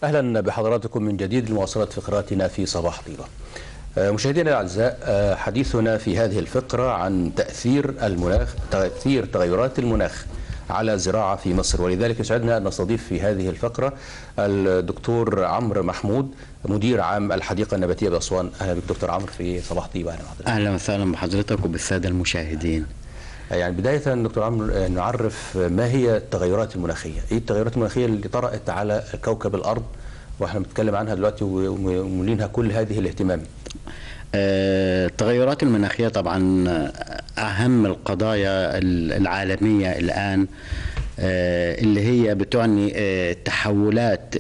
اهلا بحضراتكم من جديد لمواصله فقراتنا في صباح طيبه. مشاهدينا الاعزاء حديثنا في هذه الفقره عن تاثير المناخ تاثير تغيرات المناخ على الزراعه في مصر ولذلك يسعدنا ان نستضيف في هذه الفقره الدكتور عمرو محمود مدير عام الحديقه النباتيه باسوان اهلا بك دكتور عمرو في صباح طيبه اهلا بحضرتك اهلا وسهلا بحضرتك وبالساده المشاهدين يعني بداية دكتور عمرو نعرف ما هي التغيرات المناخية ايه التغيرات المناخية اللي طرأت على كوكب الأرض واحنا بنتكلم عنها دلوقتي ومولينها كل هذه الاهتمام التغيرات المناخية طبعا أهم القضايا العالمية الآن اللي هي بتعني التحولات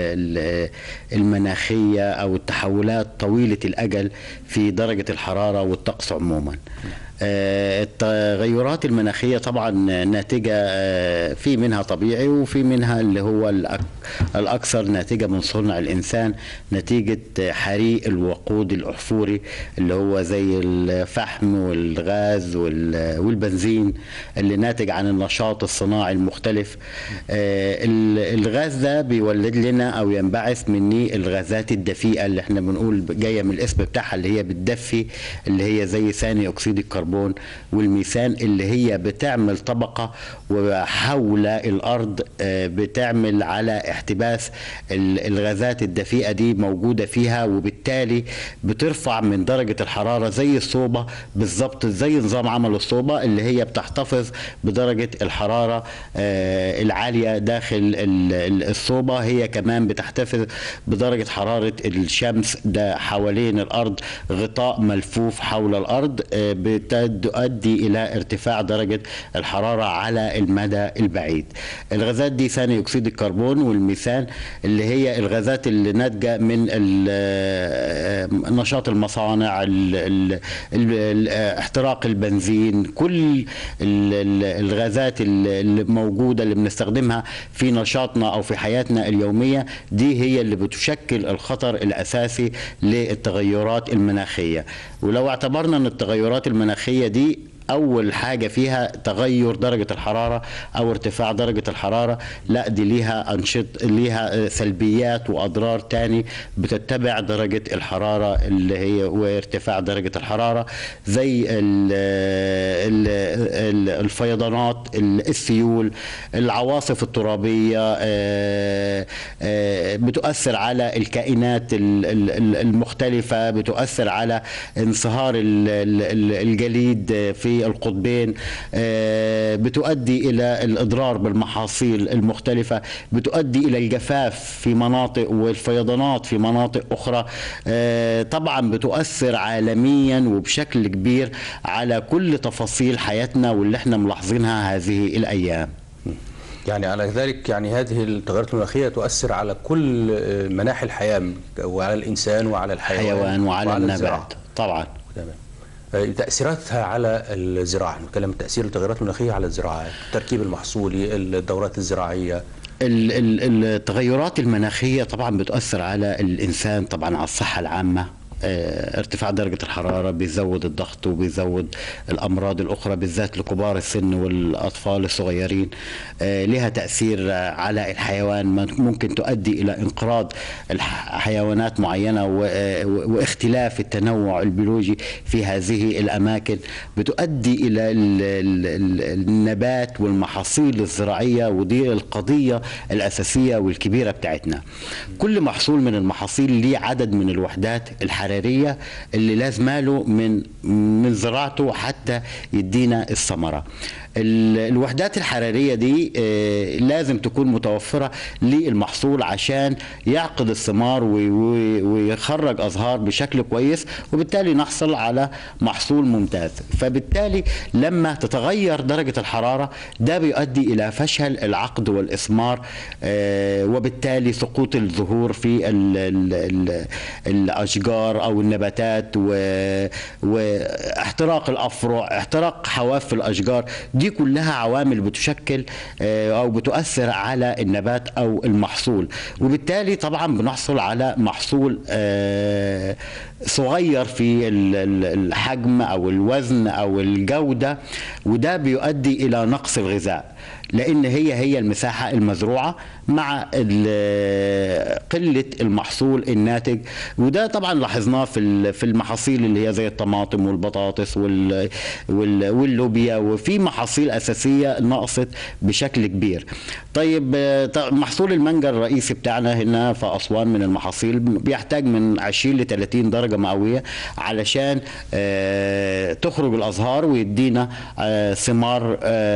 المناخية أو التحولات طويلة الأجل في درجة الحرارة والطقس عموما التغيرات المناخيه طبعا ناتجه في منها طبيعي وفي منها اللي هو الاكثر ناتجه من صنع الانسان نتيجه حريق الوقود الاحفوري اللي هو زي الفحم والغاز والبنزين اللي ناتج عن النشاط الصناعي المختلف الغاز ده بيولد لنا او ينبعث مني الغازات الدفيئه اللي احنا بنقول جايه من الاسم بتاعها اللي هي بتدفي اللي هي زي ثاني اكسيد الكربون الكربون والميثان اللي هي بتعمل طبقة وحول الأرض بتعمل على احتباس الغازات الدفيئة دي موجودة فيها وبالتالي بترفع من درجة الحرارة زي الصوبة بالظبط زي نظام عمل الصوبة اللي هي بتحتفظ بدرجة الحرارة العالية داخل الصوبة هي كمان بتحتفظ بدرجة حرارة الشمس ده حوالين الأرض غطاء ملفوف حول الأرض تؤدي الى ارتفاع درجه الحراره على المدى البعيد. الغازات دي ثاني اكسيد الكربون والميثان اللي هي الغازات اللي ناتجه من نشاط المصانع ال ال ال احتراق البنزين كل الغازات الموجوده اللي بنستخدمها في نشاطنا او في حياتنا اليوميه دي هي اللي بتشكل الخطر الاساسي للتغيرات المناخيه ولو اعتبرنا ان التغيرات المناخيه دي اول حاجه فيها تغير درجه الحراره او ارتفاع درجه الحراره لا دي ليها انشط ليها سلبيات واضرار تاني بتتبع درجه الحراره اللي هي وارتفاع درجه الحراره زي ال ال ال الفيضانات السيول العواصف الترابيه بتؤثر على الكائنات المختلفه بتؤثر على انصهار الجليد في القطبين بتؤدي الى الاضرار بالمحاصيل المختلفه بتؤدي الى الجفاف في مناطق والفيضانات في مناطق اخرى طبعا بتؤثر عالميا وبشكل كبير على كل تفاصيل حياتنا واللي احنا ملاحظينها هذه الايام يعني على ذلك يعني هذه التغيرات المناخيه تؤثر على كل مناحي الحياه وعلى الانسان وعلى الحيوان حيوان وعلى, وعلى النبات الزراعة. طبعا تمام تأثيراتها على الزراعة نتكلم تأثير التغيرات المناخية على الزراعة التركيب المحصولي الدورات الزراعية التغيرات المناخية طبعا بتؤثر على الإنسان طبعا على الصحة العامة ارتفاع درجة الحرارة بيزود الضغط وبيزود الأمراض الأخرى بالذات لكبار السن والأطفال الصغيرين لها تأثير على الحيوان ممكن تؤدي إلى انقراض حيوانات معينة واختلاف التنوع البيولوجي في هذه الأماكن بتؤدي إلى النبات والمحاصيل الزراعية ودي القضية الأساسية والكبيرة بتاعتنا كل محصول من المحاصيل ليه عدد من الوحدات الحرارية الحراريه اللي لازمه له من من زراعته حتى يدينا الثمره الوحدات الحرارية دي لازم تكون متوفرة للمحصول عشان يعقد الثمار ويخرج أزهار بشكل كويس وبالتالي نحصل على محصول ممتاز فبالتالي لما تتغير درجة الحرارة ده بيؤدي إلى فشل العقد والإثمار وبالتالي سقوط الزهور في ال ال ال الأشجار أو النباتات واحتراق الأفرع احتراق حواف الأشجار دي كلها عوامل بتشكل آه، او بتؤثر على النبات او المحصول وبالتالي طبعا بنحصل على محصول آه، صغير في ال- ال- الحجم او الوزن او الجوده وده بيؤدي الى نقص الغذاء لان هي هي المساحه المزروعه مع ال- قله المحصول الناتج وده طبعا لاحظناه في ال- في المحاصيل اللي هي زي الطماطم والبطاطس وال- وال- واللوبيا وفي محاصيل اساسيه نقصت بشكل كبير. طيب آه، ط- محصول المانجا الرئيسي بتاعنا هنا في اسوان من المحاصيل بيحتاج من 20 ل 30 درجه مئويه علشان آه، تخرج الازهار ويدينا آه، ثمار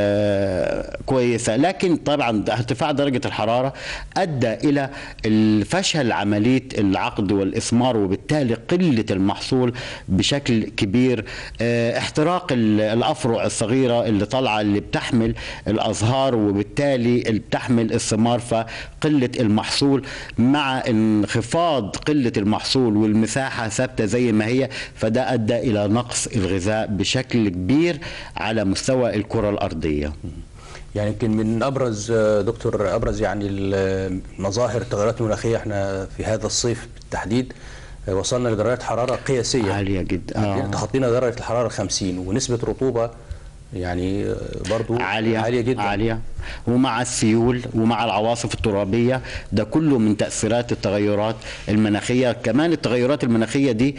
آه، كويسه لكن طبعا ارتفاع درجه الحراره ادى الى الفشل عمليه العقد والاثمار وبالتالي قله المحصول بشكل كبير آه، احتراق ال- الافرع الصغيره اللي طالعه اللي بتحمل الازهار وبالتالي اللي بتحمل الثمار فقله المحصول مع انخفاض قله المحصول والمساحه ثابته زي ما هي فده ادى الى نقص الغذاء بشكل كبير على مستوى الكره الارضيه يعني يمكن من ابرز آه، دكتور ابرز يعني ال- مظاهر التغيرات المناخيه احنا في هذا الصيف بالتحديد آه، وصلنا لدرجات حراره قياسيه عاليه جدا يعني تخطينا درجه الحراره 50 ونسبه رطوبه يعني آه، برضو عالية عاليه جدا عالية ومع السيول ومع العواصف الترابية ده كله من تأثيرات التغيرات المناخية كمان التغيرات المناخية دي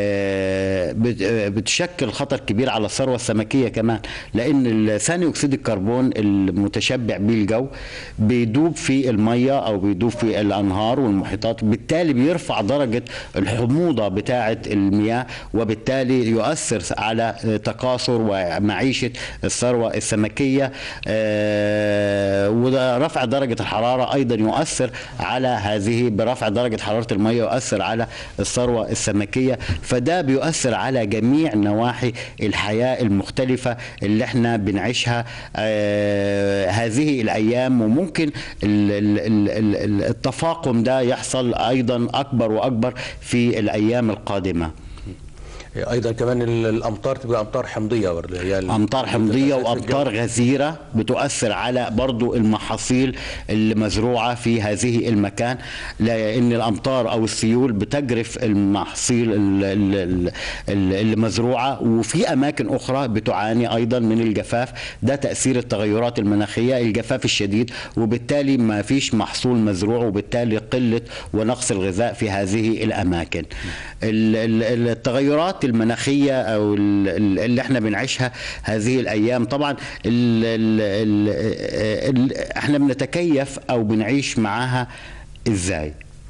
آه، بت- آه، بتشكل خطر كبير على الثروة السمكية كمان لأن ثاني أكسيد الكربون المتشبع به الجو بيدوب في المية أو بيدوب في الأنهار والمحيطات بالتالي بيرفع درجة الحموضة بتاعة المياه وبالتالي يؤثر على تكاثر ومعيشة الثروة السمكية آه، وده رفع درجة الحرارة أيضا يؤثر على هذه برفع درجة حرارة المياه يؤثر على الثروة السمكية فده بيؤثر على جميع نواحي الحياة المختلفة اللي احنا بنعيشها آه، هذه الأيام وممكن ال- ال- ال- ال- ال- التفاقم ده يحصل أيضا أكبر وأكبر في الأيام القادمة ايضا كمان ال- الامطار تبقى امطار حمضيه برضه هي ال- امطار حمضيه الجو. وامطار غزيره بتؤثر على برضو المحاصيل اللي مزروعه في هذه المكان لان الامطار او السيول بتجرف المحاصيل ال- ال- ال- ال- اللي مزروعه وفي اماكن اخرى بتعاني ايضا من الجفاف ده تاثير التغيرات المناخيه الجفاف الشديد وبالتالي ما فيش محصول مزروع وبالتالي قله ونقص الغذاء في هذه الاماكن ال- ال- التغيرات المناخيه او ال- ال- اللي احنا بنعيشها هذه الايام طبعا ال ال ال ال احنا بنتكيف او بنعيش معاها ازاي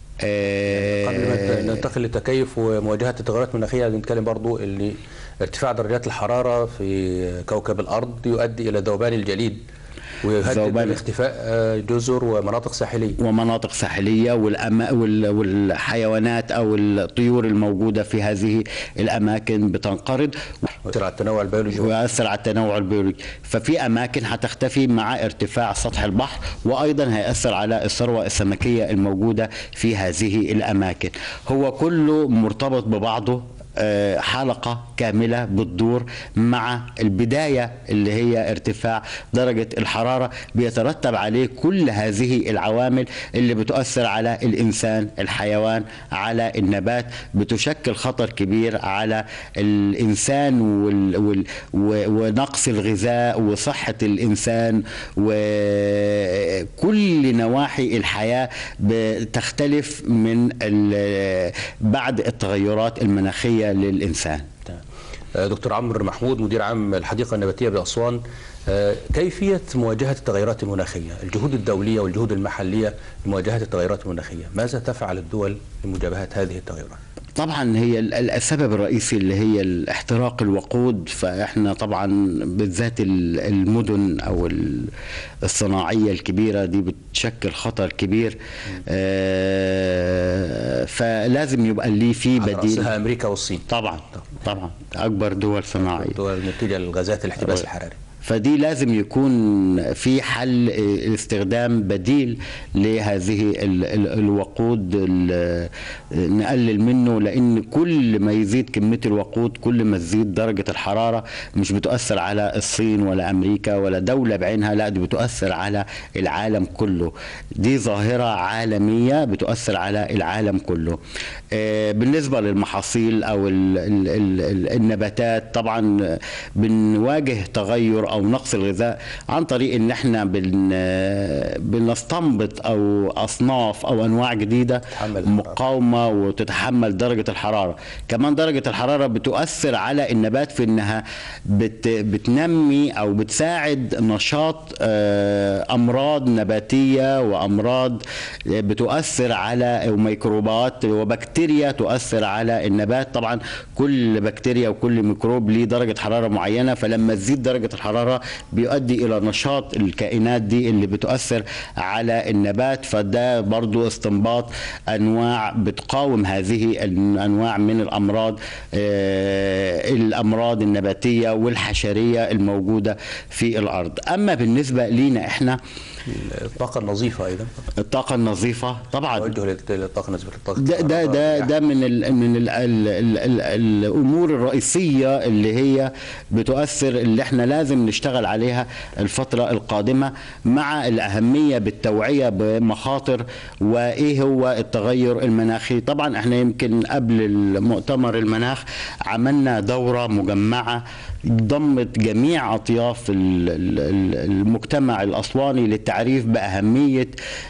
قبل ما آه، ننتقل للتكيف ومواجهه التغيرات المناخيه نتكلم برضو اللي ارتفاع درجات الحراره في كوكب الارض يؤدي الى ذوبان الجليد ويهدد ذوبان. باختفاء آه، جزر ومناطق ساحليه ومناطق ساحليه والأما وال- والحيوانات او الطيور الموجوده في هذه الاماكن بتنقرض ويؤثر على التنوع البيولوجي ويؤثر على التنوع البيولوجي ففي اماكن هتختفي مع ارتفاع سطح البحر وايضا هيأثر على الثروه السمكيه الموجوده في هذه الاماكن هو كله مرتبط ببعضه آه، حلقة كاملة بتدور مع البداية اللي هي ارتفاع درجة الحرارة بيترتب عليه كل هذه العوامل اللي بتؤثر على الإنسان الحيوان على النبات بتشكل خطر كبير على الإنسان وال وال و- ونقص الغذاء وصحة الإنسان وكل نواحي الحياة بتختلف من ال- بعد التغيرات المناخية للإنسان تمام. آه، دكتور عمرو محمود مدير عام الحديقه النباتيه باسوان آه، كيفيه مواجهه التغيرات المناخيه الجهود الدوليه والجهود المحليه لمواجهه التغيرات المناخيه ماذا تفعل الدول لمجابهه هذه التغيرات طبعا هي ال- ال- السبب الرئيسي اللي هي الاحتراق الوقود فاحنا طبعا بالذات ال- المدن او ال- الصناعيه الكبيره دي بتشكل خطر كبير آه، فلازم يبقى ليه في على بديل راسها امريكا والصين طبعا طبعا اكبر دول صناعيه دول منتجه للغازات الاحتباس الحراري فدي لازم يكون في حل آه، استخدام بديل لهذه ال- ال- الوقود ال- نقلل منه لان كل ما يزيد كميه الوقود كل ما تزيد درجه الحراره مش بتؤثر على الصين ولا امريكا ولا دوله بعينها لا دي بتؤثر على العالم كله دي ظاهره عالميه بتؤثر على العالم كله آه، بالنسبه للمحاصيل او ال ال ال ال النباتات طبعا بنواجه تغير او نقص الغذاء عن طريق ان احنا بن بنستنبط او اصناف او انواع جديده تتحمل الحرارة. مقاومه وتتحمل درجه الحراره كمان درجه الحراره بتؤثر على النبات في انها بت بتنمي او بتساعد نشاط آه، امراض نباتيه وامراض بتؤثر على ميكروبات وبكتيريا تؤثر على النبات طبعا كل بكتيريا وكل ميكروب ليه درجه حراره معينه فلما تزيد درجه الحراره بيؤدي الى نشاط الكائنات دي اللي بتؤثر على النبات فده برضو استنباط انواع بتقاوم هذه الانواع من الامراض آه، الامراض النباتيه والحشريه الموجوده في الارض اما بالنسبه لينا احنا الطاقة النظيفة أيضا الطاقه النظيفه طبعا توجه للطاقة نسبة الطاقة ده ده ده ده من ال من ال ال ال ال الامور الرئيسيه اللي هي بتؤثر اللي احنا لازم نشتغل عليها الفتره القادمه مع الاهميه بالتوعيه بمخاطر وايه هو التغير المناخي طبعا احنا يمكن قبل المؤتمر المناخ عملنا دوره مجمعه ضمت جميع اطياف ال- ال- ال- المجتمع الاسواني للتعريف باهميه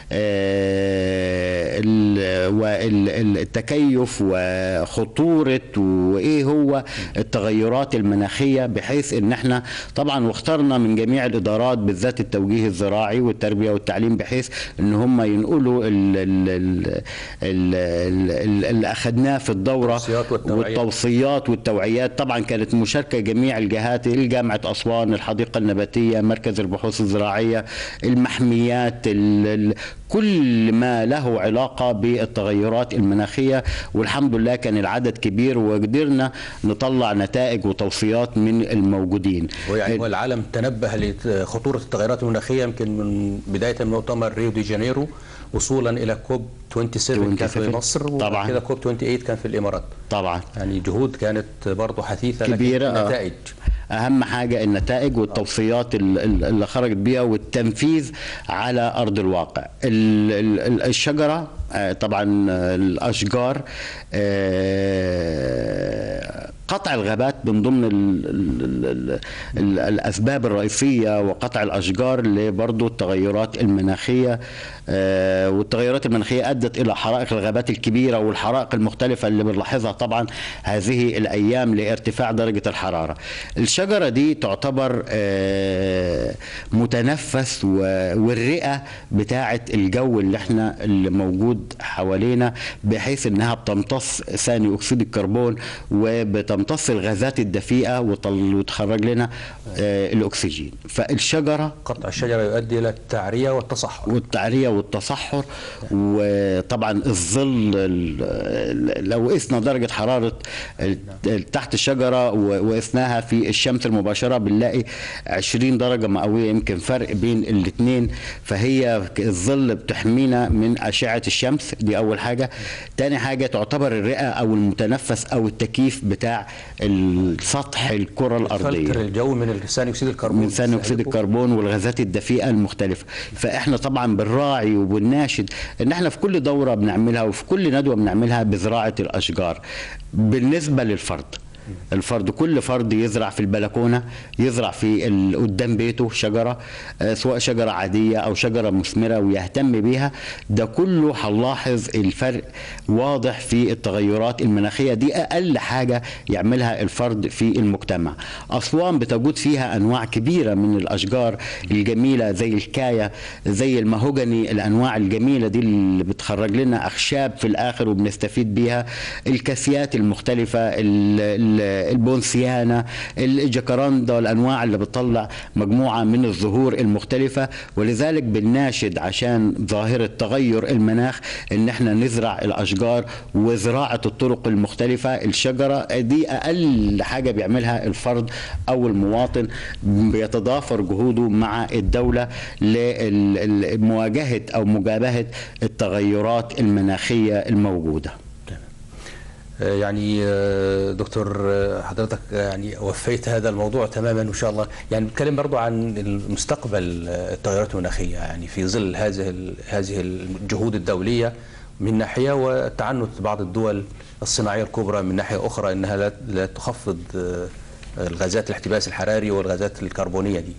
آه، ال- وال- ال- التكيف وخطوره وايه هو التغيرات المناخيه بحيث ان احنا طبعا واخترنا من جميع الادارات بالذات التوجيه الزراعي والتربيه والتعليم بحيث ان هم ينقلوا ال- ال- ال- ال- ال- اللي اخذناه في الدوره التوصيات والتوعية. والتوصيات والتوعيات طبعا كانت مشاركه جميع الجهات الجامعه اسوان الحديقه النباتيه مركز البحوث الزراعيه المحميات ال- ال- كل ما له علاقه بالتغيرات المناخيه والحمد لله كان العدد كبير وقدرنا نطلع نتائج وتوصيات من الموجودين ويعني هو العالم تنبه لخطورة التغيرات المناخية يمكن من بداية من مؤتمر ريو دي جانيرو وصولا إلى كوب 27 كان في 27 مصر طبعاً. وبعد كده كوب 28 كان في الإمارات طبعا يعني جهود كانت برضه حثيثة لكن كبيرة، آه. نتائج اهم حاجه النتائج والتوصيات ال- ال- اللي خرجت بيها والتنفيذ على ارض الواقع ال- ال- ال- الشجره آه، طبعا آه، الاشجار آه، قطع الغابات من ضمن ال ال ال ال الاسباب الرئيسيه وقطع الاشجار لبرضه التغيرات المناخيه آه، والتغيرات المناخيه ادت الى حرائق الغابات الكبيره والحرائق المختلفه اللي بنلاحظها طبعا هذه الايام لارتفاع درجه الحراره. الشجره دي تعتبر آه، متنفس و- والرئه بتاعه الجو اللي احنا اللي موجود حوالينا بحيث انها بتمتص ثاني اكسيد الكربون وبتمتص الغازات الدفيئه وتل- وتخرج لنا آه، الاكسجين. فالشجره قطع الشجرة يؤدي إلى التعرية والتصحر والتعرية والتصحر وطبعا الظل ال- لو قسنا درجة حرارة ال- تحت الشجرة و- وقسناها في الشمس المباشرة بنلاقي 20 درجة مئوية يمكن فرق بين الاثنين فهي الظل بتحمينا من أشعة الشمس دي أول حاجة تاني حاجة تعتبر الرئة أو المتنفس أو التكييف بتاع السطح الكرة الأرضية فلتر الجو من ثاني أكسيد الكربون من ثاني اكسيد الكربون والغازات الدفيئه المختلفه فاحنا طبعا بنراعي وبنناشد ان احنا في كل دوره بنعملها وفي كل ندوه بنعملها بزراعه الاشجار بالنسبه للفرد الفرد كل فرد يزرع في البلكونه يزرع في ال- قدام بيته شجره آه، سواء شجره عاديه او شجره مثمره ويهتم بيها ده كله هنلاحظ الفرق واضح في التغيرات المناخيه دي اقل حاجه يعملها الفرد في المجتمع اسوان بتوجد فيها انواع كبيره من الاشجار الجميله زي الكايه زي المهوجني الانواع الجميله دي اللي بتخرج لنا اخشاب في الاخر وبنستفيد بيها الكاسيات المختلفه ال- ال- البونسيانا الجاكاراندا الانواع اللي بتطلع مجموعه من الزهور المختلفه ولذلك بنناشد عشان ظاهره تغير المناخ ان احنا نزرع الاشجار وزراعه الطرق المختلفه الشجره دي اقل حاجه بيعملها الفرد او المواطن بيتضافر جهوده مع الدوله لمواجهه او مجابهه التغيرات المناخيه الموجوده آه، يعني آه، دكتور آه، حضرتك آه، يعني وفيت هذا الموضوع تماما ان شاء الله يعني نتكلم برضو عن المستقبل آه، التغيرات المناخيه يعني في ظل هذه ال- هذه الجهود الدوليه من ناحيه وتعنت بعض الدول الصناعيه الكبرى من ناحيه اخرى انها لا لا تخفض آه، الغازات الاحتباس الحراري والغازات الكربونيه دي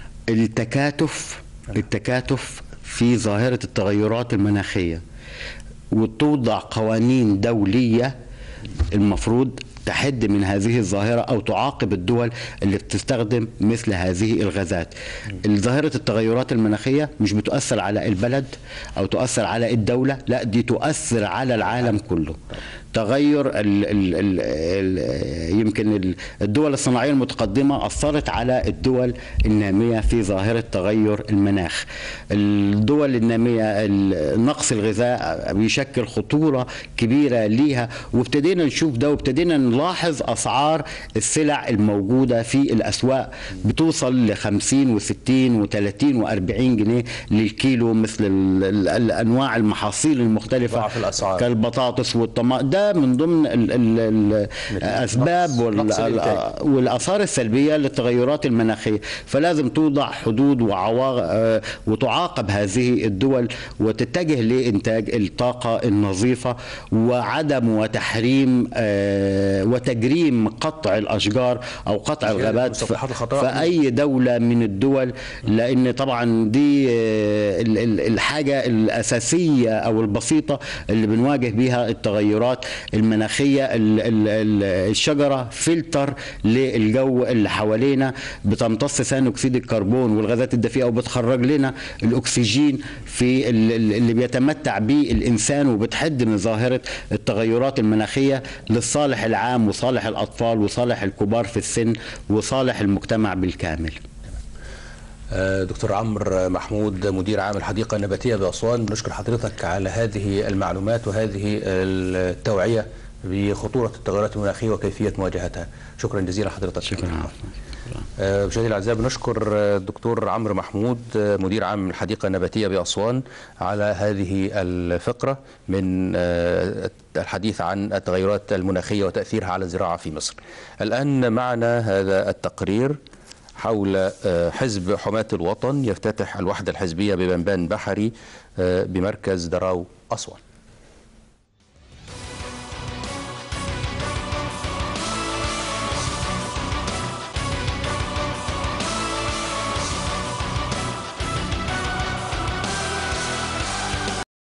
التكاتف التكاتف في ظاهرة التغيرات المناخية وتوضع قوانين دولية المفروض تحد من هذه الظاهرة أو تعاقب الدول اللي بتستخدم مثل هذه الغازات ظاهرة التغيرات المناخية مش بتؤثر على البلد أو تؤثر على الدولة لا دي تؤثر على العالم كله تغير ال ال ال ال يمكن ال- الدول الصناعية المتقدمة أثرت على الدول النامية في ظاهرة تغير المناخ الدول النامية ال- نقص الغذاء بيشكل خطورة كبيرة ليها وابتدينا نشوف ده وابتدينا نلاحظ أسعار السلع الموجودة في الأسواق بتوصل ل 50 و60 و30 و40 جنيه للكيلو مثل ال- ال- الأنواع المحاصيل المختلفة ضعف الأسعار. كالبطاطس والطماطم ده من ضمن ال ال الاسباب نقص- وال- نقص الإنتاج. والاثار السلبيه للتغيرات المناخيه فلازم توضع حدود وعواقب آه، وتعاقب هذه الدول وتتجه لانتاج الطاقه النظيفه وعدم وتحريم آه، وتجريم قطع الاشجار او قطع زيادة الغابات مسطحات الخضراء. في اي دوله من الدول لان طبعا دي آه، ال- ال- الحاجه الاساسيه او البسيطه اللي بنواجه بيها التغيرات المناخيه ال- ال- ال- الشجره فلتر للجو اللي حوالينا بتمتص ثاني اكسيد الكربون والغازات الدفيئه وبتخرج لنا الاكسجين في ال- ال- اللي بيتمتع به الانسان وبتحد من ظاهره التغيرات المناخيه للصالح العام وصالح الاطفال وصالح الكبار في السن وصالح المجتمع بالكامل آه، دكتور عمرو محمود مدير عام الحديقة النباتية بأسوان بنشكر حضرتك على هذه المعلومات وهذه التوعية بخطورة التغيرات المناخية وكيفية مواجهتها شكرا جزيلا حضرتك شكرا آه، مشاهدينا الاعزاء بنشكر آه، الدكتور عمرو محمود آه، مدير عام الحديقه النباتيه باسوان على هذه الفقره من آه، الحديث عن التغيرات المناخيه وتاثيرها على الزراعه في مصر. الان معنا هذا التقرير حول آه، حزب حماة الوطن يفتتح الوحده الحزبيه ببنبان بحري آه، بمركز دراو اسوان.